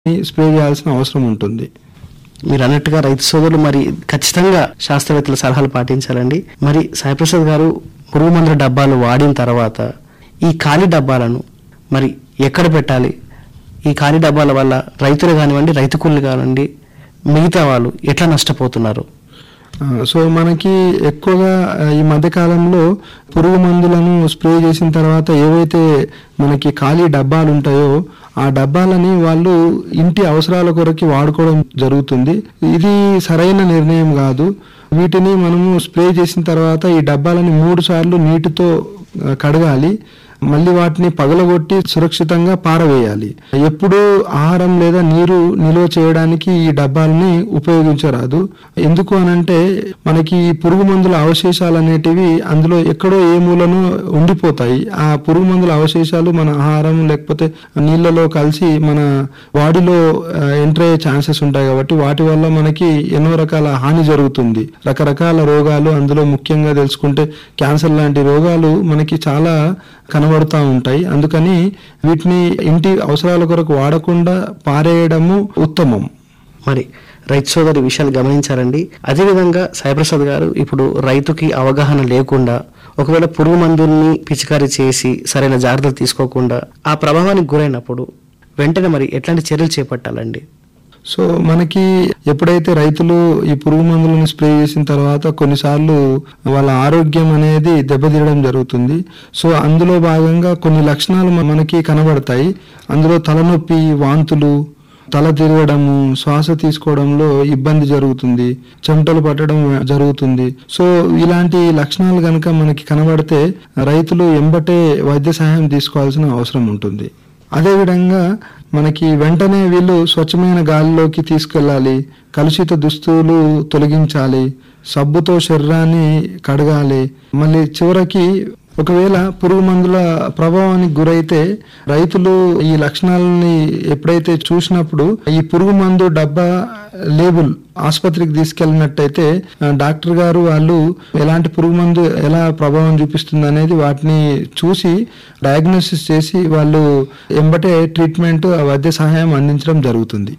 spray చేయాల్సిన అవసరం ఉంటుంది మీరు అన్నట్టుగా రైతు సోదరులు మరి ఖచ్చితంగా శాస్త్రవేత్తల సలహాలు పాటించాలండి మరి సాయిప్రసాద్ గారు పురుగు మందుల డబ్బాలు వాడిన తర్వాత ఈ ఖాళీ డబ్బాలను మరి ఎక్కడ పెట్టాలి ఈ ఖాళీ డబ్బాల వల్ల రైతులు కానివ్వండి రైతు కూలీలు కానివ్వండి మిగతా వాళ్ళు ఎట్లా నష్టపోతున్నారు ఆ, సో మనకి ఎక్కువగా ఆ, ఈ మధ్య కాలంలో పురుగు మందులను స్ప్రే చేసిన తర్వాత ఏవైతే మనకి ఖాళీ డబ్బాలు ఉంటాయో ఆ డబ్బాలని వాళ్ళు ఇంటి అవసరాల కొరకి వాడుకోవడం జరుగుతుంది ఇది సరైన నిర్ణయం కాదు వీటిని మనము స్ప్రే చేసిన తర్వాత ఈ డబ్బాలని మూడు సార్లు నీటితో ఆ, కడగాలి మళ్ళీ వాటిని పగలగొట్టి సురక్షితంగా పారవేయాలి ఎప్పుడు ఆహారం లేదా నీరు నిల్వ చేయడానికి ఈ డబ్బాలని ఉపయోగించరాదు ఎందుకు అనంటే మనకి ఈ పురుగు మందుల అవశేషాలు అనేటివి అందులో ఎక్కడో ఏ మూలను ఉండిపోతాయి ఆ పురుగు మందుల అవశేషాలు మన ఆహారం లేకపోతే నీళ్ళలో కలిసి మన బాడీలో ఎంటర్ అయ్యే ఛాన్సెస్ ఉంటాయి కాబట్టి వాటి వల్ల మనకి ఎన్నో రకాల హాని జరుగుతుంది రకరకాల రోగాలు అందులో ముఖ్యంగా తెలుసుకుంటే క్యాన్సర్ లాంటి రోగాలు మనకి చాలా కనబడుతూ ఉంటాయి అందుకని వీటిని ఇంటి అవసరాల కొరకు వాడకుండా పారేయడము ఉత్తమం మరి రైతు సోదరి విషయాలు గమనించారండి అదేవిధంగా సాయిప్రసాద్ గారు ఇప్పుడు రైతుకి అవగాహన లేకుండా ఒకవేళ పురుగు మందుల్ని పిచికారీ చేసి సరైన జాగ్రత్తలు తీసుకోకుండా ఆ ప్రభావానికి గురైనప్పుడు వెంటనే మరి ఎట్లాంటి చర్యలు చేపట్టాలండి సో మనకి ఎప్పుడైతే రైతులు ఈ పురుగు మందులను స్ప్రే చేసిన తర్వాత కొన్నిసార్లు వాళ్ళ ఆరోగ్యం అనేది దెబ్బతీయడం జరుగుతుంది సో అందులో భాగంగా కొన్ని లక్షణాలు మ- మనకి కనబడతాయి అందులో తలనొప్పి వాంతులు తల తిరగడము శ్వాస తీసుకోవడంలో ఇబ్బంది జరుగుతుంది చెమటలు పట్టడం జరుగుతుంది సో ఇలాంటి లక్షణాలు కనుక మనకి కనబడితే రైతులు ఎంబటే వైద్య సహాయం తీసుకోవాల్సిన అవసరం ఉంటుంది అదేవిధంగా మనకి వెంటనే వీళ్ళు స్వచ్ఛమైన గాలిలోకి తీసుకెళ్ళాలి కలుషిత దుస్తులు తొలగించాలి సబ్బుతో శరీరాన్ని కడగాలి మళ్ళీ చివరికి ఒకవేళ పురుగు మందుల ప్రభావానికి గురైతే రైతులు ఈ లక్షణాలని ఎప్పుడైతే చూసినప్పుడు ఈ పురుగు మందు డబ్బా లేబుల్ ఆసుపత్రికి తీసుకెళ్ళినట్టయితే ఆ, డాక్టర్ గారు వాళ్ళు ఎలాంటి పురుగు మందు ఎలా ప్రభావం చూపిస్తుంది అనేది వాటిని చూసి డయాగ్నోసిస్ చేసి వాళ్ళు ఎంబటే ట్రీట్మెంట్ ఆ వైద్య సహాయం అందించడం జరుగుతుంది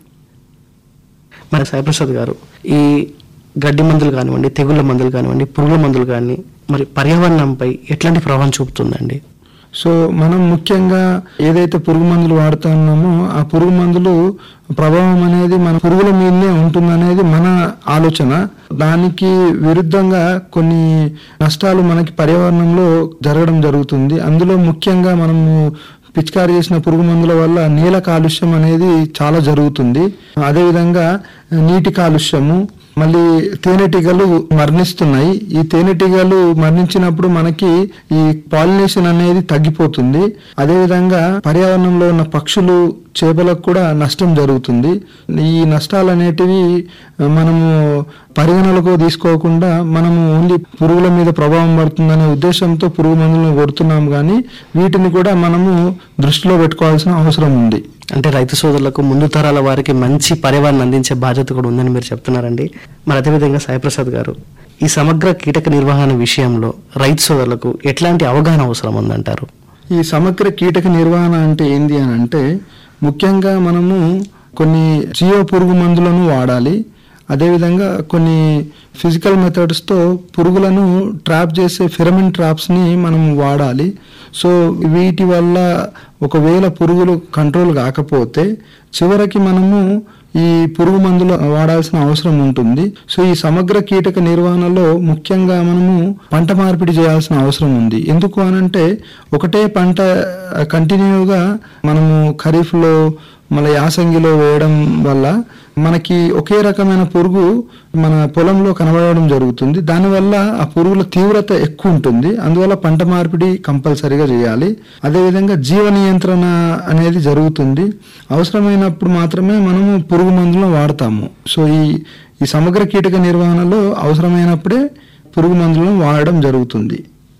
మరి సాయిప్రసాద్ గారు ఈ గడ్డి మందులు కానివ్వండి తెగుళ్ళ మందులు కానివ్వండి పురుగుల మందులు కానీ మరి పర్యావరణంపై ఎట్లాంటి ప్రభావం చూపుతుందండి సో మనం ముఖ్యంగా ఏదైతే పురుగు మందులు వాడుతున్నామో ఆ పురుగు మందులు ప్రభావం అనేది మన పురుగుల మీదనే ఉంటుందనేది మన ఆలోచన దానికి విరుద్ధంగా కొన్ని నష్టాలు మనకి పర్యావరణంలో జరగడం జరుగుతుంది అందులో ముఖ్యంగా మనము పిచికారి చేసిన పురుగు మందుల వల్ల నీల కాలుష్యం అనేది చాలా జరుగుతుంది అదేవిధంగా నీటి కాలుష్యము మళ్ళీ తేనెటీగలు మరణిస్తున్నాయి ఈ తేనెటీగలు మరణించినప్పుడు మనకి ఈ పాలినేషన్ అనేది తగ్గిపోతుంది అదేవిధంగా పర్యావరణంలో ఉన్న పక్షులు చేపలకు కూడా నష్టం జరుగుతుంది ఈ నష్టాలు అనేటివి మనము పరిగణలకు తీసుకోకుండా మనము ఓన్లీ పురుగుల మీద ప్రభావం పడుతుందనే ఉద్దేశంతో పురుగు మందులను కొడుతున్నాం కానీ వీటిని కూడా మనము దృష్టిలో పెట్టుకోవాల్సిన అవసరం ఉంది అంటే రైతు సోదరులకు ముందు తరాల వారికి మంచి పర్యావరణం అందించే బాధ్యత కూడా ఉందని మీరు చెప్తున్నారండి మరి అదేవిధంగా సాయిప్రసాద్ గారు ఈ సమగ్ర కీటక నిర్వహణ విషయంలో రైతు సోదరులకు ఎట్లాంటి అవగాహన అవసరం ఉందంటారు ఈ సమగ్ర కీటక నిర్వహణ అంటే ఏంది అని అంటే ముఖ్యంగా మనము కొన్ని జీవ పురుగు మందులను వాడాలి అదేవిధంగా కొన్ని ఫిజికల్ మెథడ్స్తో పురుగులను ట్రాప్ చేసే ఫిరమిన్ ట్రాప్స్ని మనం వాడాలి సో వీటి వల్ల ఒకవేళ పురుగులు కంట్రోల్ కాకపోతే చివరికి మనము ఈ పురుగు మందులు వాడాల్సిన అవసరం ఉంటుంది సో ఈ సమగ్ర కీటక నిర్వహణలో ముఖ్యంగా మనము పంట మార్పిడి చేయాల్సిన అవసరం ఉంది ఎందుకు అనంటే ఒకటే పంట కంటిన్యూగా మనము ఖరీఫ్లో మళ్ళీ యాసంగిలో వేయడం వల్ల మనకి ఒకే రకమైన పురుగు మన పొలంలో కనబడడం జరుగుతుంది దానివల్ల ఆ పురుగుల తీవ్రత ఎక్కువ ఉంటుంది అందువల్ల పంట మార్పిడి కంపల్సరీగా చేయాలి అదేవిధంగా జీవ నియంత్రణ అనేది జరుగుతుంది అవసరమైనప్పుడు మాత్రమే మనము పురుగు మందులను వాడతాము సో ఈ ఈ సమగ్ర కీటక నిర్వహణలో అవసరమైనప్పుడే పురుగు మందులను వాడడం జరుగుతుంది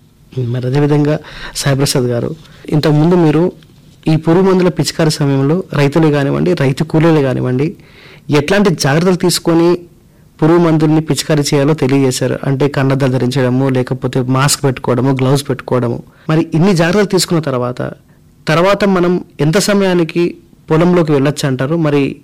మరి అదేవిధంగా సాయిప్రసాద్ గారు ఇంతకుముందు మీరు ఈ పురుగు మందుల పిచికారి సమయంలో రైతులు కానివ్వండి రైతు కూలీలు కానివ్వండి ఎట్లాంటి జాగ్రత్తలు తీసుకొని పురుగు మందుల్ని పిచికారీ చేయాలో తెలియజేశారు అంటే కన్నద్దాలు ధరించడము లేకపోతే మాస్క్ పెట్టుకోవడము గ్లౌస్ పెట్టుకోవడము మరి ఇన్ని జాగ్రత్తలు తీసుకున్న తర్వాత తర్వాత మనం ఎంత సమయానికి పొలంలోకి వెళ్ళొచ్చు అంటారు మరి